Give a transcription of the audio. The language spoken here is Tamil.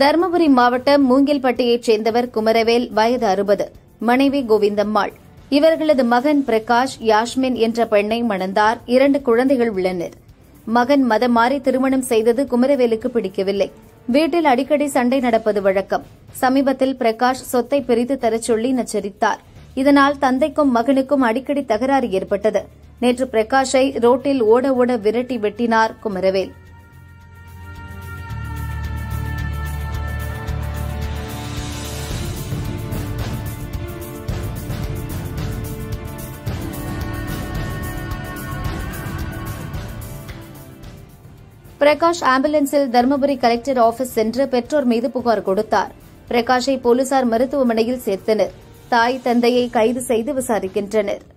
தருமபுரி மாவட்டம் மூங்கில்பட்டியைச் சேர்ந்தவர் குமரவேல் வயது அறுபது மனைவி கோவிந்தம்மாள் இவர்களது மகன் பிரகாஷ் யாஸ்மின் என்ற பெண்ணை மணந்தார் இரண்டு குழந்தைகள் உள்ளனர் மகன் மதம் மாறி திருமணம் செய்தது குமரவேலுக்கு பிடிக்கவில்லை வீட்டில் அடிக்கடி சண்டை நடப்பது வழக்கம் சமீபத்தில் பிரகாஷ் சொத்தை பிரித்து தரச் சொல்லி நச்சரித்தார் இதனால் தந்தைக்கும் மகனுக்கும் அடிக்கடி தகராறு ஏற்பட்டது நேற்று பிரகாஷை ரோட்டில் ஓட ஓட விரட்டி வெட்டினார் குமரவேல் பிரகாஷ் ஆம்புலன்ஸில் தருமபுரி கலெக்டர் ஆபீஸ் சென்று பெற்றோர் மீது புகார் கொடுத்தார் பிரகாஷை போலீசார் மருத்துவமனையில் சேர்த்தனர் தாய் தந்தையை கைது செய்து விசாரிக்கின்றனர்